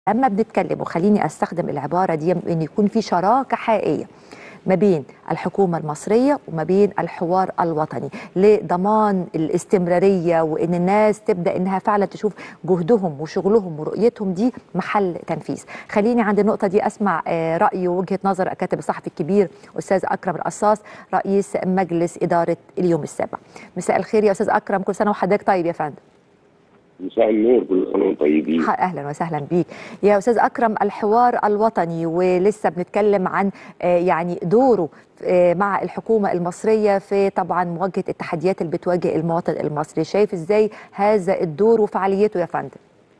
اما بنتكلم وخليني استخدم العباره دي ان يكون في شراكه حقيقيه ما بين الحكومه المصريه وما بين الحوار الوطني لضمان الاستمراريه وان الناس تبدا انها فعلا تشوف جهدهم وشغلهم ورؤيتهم دي محل تنفيذ. خليني عند النقطه دي اسمع آه، راي ووجهه نظر الكاتب الصحفي الكبير استاذ اكرم القصاص رئيس مجلس اداره اليوم السابع. مساء الخير يا استاذ اكرم كل سنه وحضرتك طيب يا فندم. مساء النور كل سنه وانتم طيبين ح- اهلا وسهلا بيك يا استاذ اكرم الحوار الوطني ولسه بنتكلم عن آه، يعني دوره آه، مع الحكومه المصريه في طبعا مواجهه التحديات اللي بتواجه المواطن المصري شايف ازاي هذا الدور وفعاليته يا فندم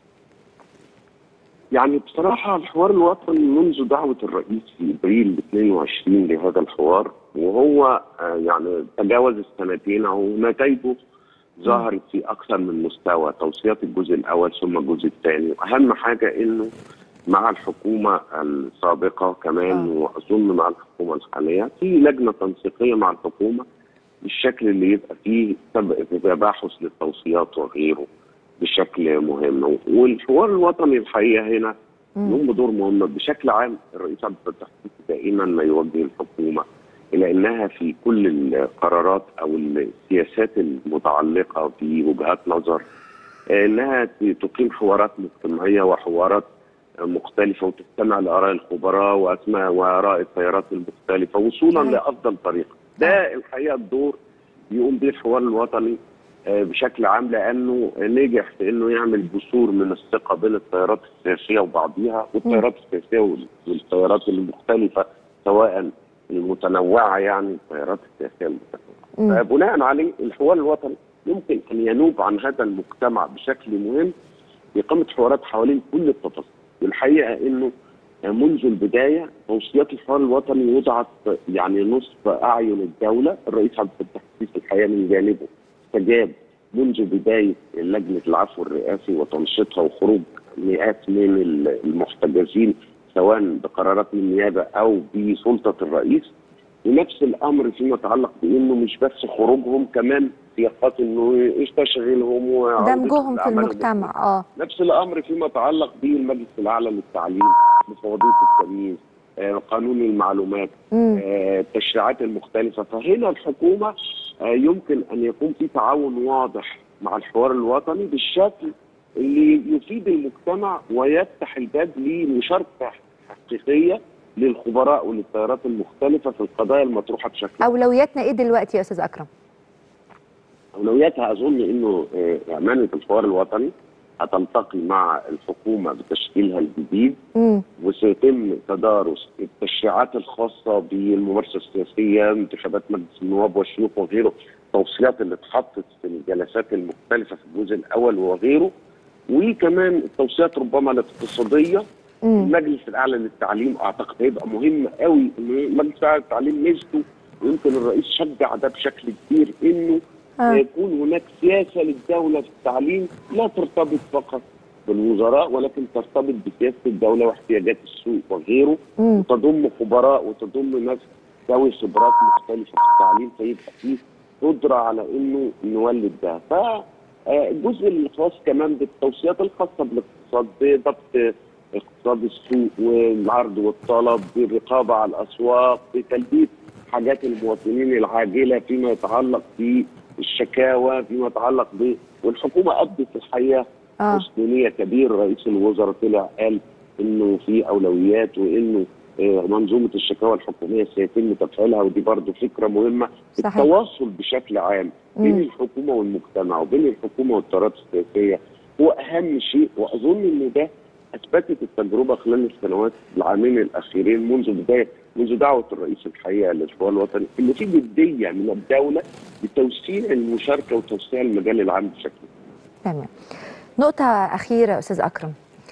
يعني بصراحه الحوار الوطني منذ دعوه الرئيس في ابريل 22 لهذا الحوار وهو آه، يعني تجاوز السنتين او نتائجه ظهرت في اكثر من مستوى توصيات الجزء الاول ثم الجزء الثاني واهم حاجه انه مع الحكومه السابقه كمان آه. واظن مع الحكومه الحاليه في لجنه تنسيقيه مع الحكومه بالشكل اللي يبقى فيه تب- تباحث للتوصيات وغيره بشكل مهم والحوار الوطني الحقيقه هنا يقوم بدور مهم بشكل عام الرئيس عبد الفتاح السيسي دائما ما يوجه الحكومه الى انها في كل القرارات او السياسات المتعلقه بوجهات نظر انها تقيم حوارات مجتمعيه وحوارات مختلفه وتستمع لاراء الخبراء واسماء واراء التيارات المختلفه وصولا صحيح. لافضل طريقه ده الحقيقه الدور بيقوم به الحوار الوطني آه، بشكل عام لانه نجح في انه يعمل جسور من الثقه بين التيارات السياسيه وبعضها والتيارات السياسيه وال- والتيارات المختلفه سواء المتنوعه يعني التيارات السياسيه المتنوعه. مم. فبناء عليه الحوار الوطني يمكن ان ينوب عن هذا المجتمع بشكل مهم بإقامة حوارات حوالين كل التفاصيل والحقيقة أنه منذ البداية توصيات الحوار الوطني وضعت يعني نصف أعين الدولة الرئيس عبد الفتاح السيسي الحقيقة من جانبه استجاب منذ بداية لجنة العفو الرئاسي وتنشيطها وخروج مئات من المحتجزين سواء بقرارات من النيابة أو بسلطة الرئيس ونفس الامر فيما يتعلق بانه مش بس خروجهم كمان سياقات انه ايش تشغيلهم وعودتهم دمجهم في لأعمالهم المجتمع اه نفس الامر فيما يتعلق بالمجلس الاعلى للتعليم بفوضيه التمييز آه، قانون المعلومات مم. آه، التشريعات المختلفه فهنا الحكومه آه، يمكن ان يكون في تعاون واضح مع الحوار الوطني بالشكل اللي يفيد المجتمع ويفتح الباب لمشاركه حقيقيه للخبراء وللتيارات المختلفه في القضايا المطروحه بشكل اولوياتنا ايه دلوقتي يا استاذ اكرم اولوياتها اظن انه آه، امانه الحوار الوطني هتلتقي مع الحكومه بتشكيلها الجديد مم. وسيتم تدارس التشريعات الخاصه بالممارسه السياسيه انتخابات مجلس النواب والشيوخ وغيره التوصيات اللي اتحطت في الجلسات المختلفه في الجزء الاول وغيره وكمان التوصيات ربما الاقتصاديه مم. المجلس الاعلى للتعليم اعتقد هيبقى مهم قوي ان المجلس الاعلى للتعليم ميزته ويمكن الرئيس شجع ده بشكل كبير انه آه. يكون هناك سياسه للدوله في التعليم لا ترتبط فقط بالوزراء ولكن ترتبط بسياسه الدوله واحتياجات السوق وغيره مم. وتضم خبراء وتضم ناس ذوي خبرات مختلفه في التعليم فيبقى فيه قدره على انه نولد ده فالجزء الخاص كمان بالتوصيات الخاصه بالاقتصاد بضبط اقتصاد السوق والعرض والطلب بالرقابه على الاسواق بتلبيه حاجات المواطنين العاجله فيما يتعلق بالشكاوى فيما يتعلق ب والحكومه ادت الحقيقه آه. مسؤوليه كبير رئيس الوزراء طلع قال انه في اولويات وانه آه، منظومه الشكاوى الحكوميه سيتم تفعيلها ودي برضه فكره مهمه صحيح. التواصل بشكل عام بين مم. الحكومه والمجتمع وبين الحكومه والتيارات السياسيه هو اهم شيء واظن ان ده اثبتت التجربه خلال السنوات العامين الاخيرين منذ بدايه منذ دعوه الرئيس الحقيقه للحوار الوطني انه في جديه من الدوله لتوسيع المشاركه وتوسيع المجال العام بشكل تمام نقطة أخيرة أستاذ أكرم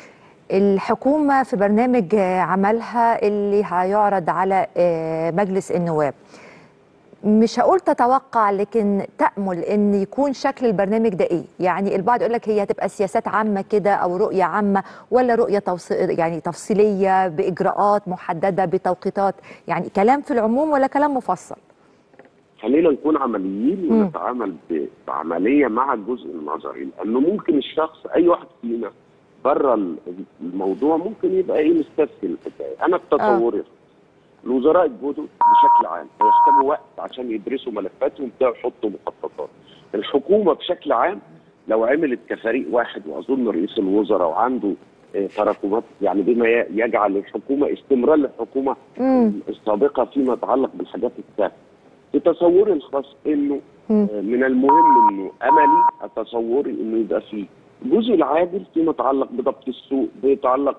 الحكومة في برنامج آه، عملها اللي هيعرض على آه، مجلس النواب مش هقول تتوقع لكن تأمل ان يكون شكل البرنامج ده ايه يعني البعض يقول لك هي هتبقى سياسات عامة كده او رؤية عامة ولا رؤية توصي... يعني تفصيلية بإجراءات محددة بتوقيتات يعني كلام في العموم ولا كلام مفصل خلينا نكون عمليين مم. ونتعامل ب- بعمليه مع الجزء النظري لانه ممكن الشخص اي واحد فينا بره الموضوع ممكن يبقى ايه مستسهل الحكايه انا بتصوري الوزراء الجدد بشكل عام هيحتاجوا وقت عشان يدرسوا ملفاتهم ده يحطوا مخططات الحكومه بشكل عام لو عملت كفريق واحد واظن رئيس الوزراء وعنده آه، تراكمات يعني بما ي- يجعل الحكومه استمرار للحكومه مم. السابقه فيما يتعلق بالحاجات السهله. في تصوري الخاص انه مم. آه، من المهم انه املي تصوري انه يبقى فيه الجزء العاجل فيما يتعلق بضبط السوق بيتعلق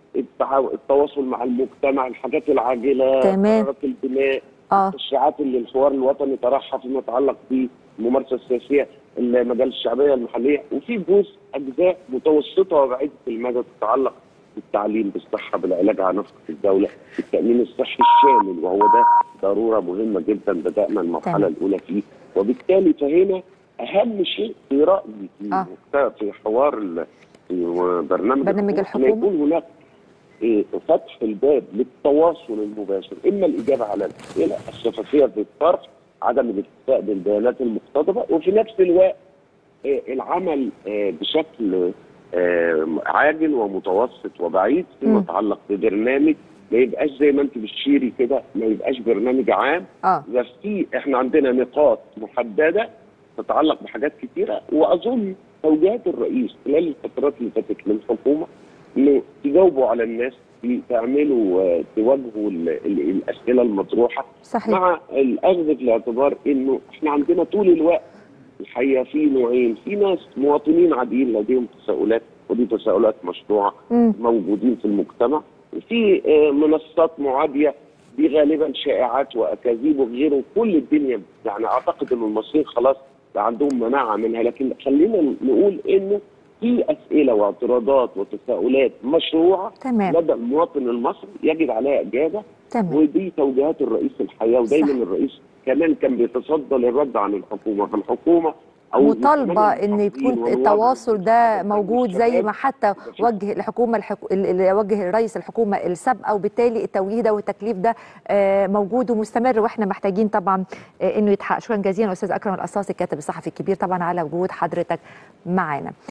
بالتواصل مع المجتمع الحاجات العاجله تمام. قرارات البناء اه التشريعات اللي الحوار الوطني طرحها فيما يتعلق بالممارسه السياسيه المجال الشعبيه المحليه وفي جزء اجزاء متوسطه وبعيده المدى تتعلق بالتعليم بالصحه بالعلاج على نفقه الدوله بالتامين الصحي الشامل وهو ده ضروره مهمه جدا بدانا المرحله تمام. الاولى فيه وبالتالي فهنا اهم شيء في رايي في آه. مكت- في حوار ال- في برنامج برنامج الحكومة، الحكومة. إن يكون هناك إيه، فتح الباب للتواصل المباشر اما الاجابه على الاسئله الشفافيه في الطرح عدم الاكتفاء بالبيانات المقتضبه وفي نفس الوقت إيه، العمل إيه، بشكل إيه، عاجل ومتوسط وبعيد فيما مم. يتعلق ببرنامج ما يبقاش زي ما انت بتشيري كده ما يبقاش برنامج عام اه بس في احنا عندنا نقاط محدده تتعلق بحاجات كثيره واظن توجيهات الرئيس خلال الفترات اللي فاتت للحكومه انه تجاوبوا على الناس تعملوا آه، تواجهوا ال- ال- الاسئله المطروحه صحيح مع الاخذ في الاعتبار انه احنا عندنا طول الوقت الحقيقه في نوعين في ناس مواطنين عاديين لديهم تساؤلات ودي تساؤلات مشروعه مم. موجودين في المجتمع وفي آه، منصات معاديه دي غالبا شائعات واكاذيب وغيره كل الدنيا يعني اعتقد ان المصريين خلاص بقى عندهم مناعه منها لكن خلينا نقول انه في اسئله واعتراضات وتساؤلات مشروعه تمام لدى المواطن المصري يجب عليها اجابه تمام ودي توجيهات الرئيس الحقيقه ودايما صح. الرئيس كمان كان بيتصدى للرد عن الحكومه فالحكومه او مطالبه كمان ان يكون المحافظين التواصل ده والوضع موجود زي والشباب ما حتى وجه الحكومه الحكو... اللي وجه رئيس الحكومه السابقه وبالتالي التوجيه ده والتكليف ده آه، موجود ومستمر واحنا محتاجين طبعا آه، انه يتحقق شكرا جزيلا استاذ اكرم القصاصي الكاتب الصحفي الكبير طبعا على وجود حضرتك معانا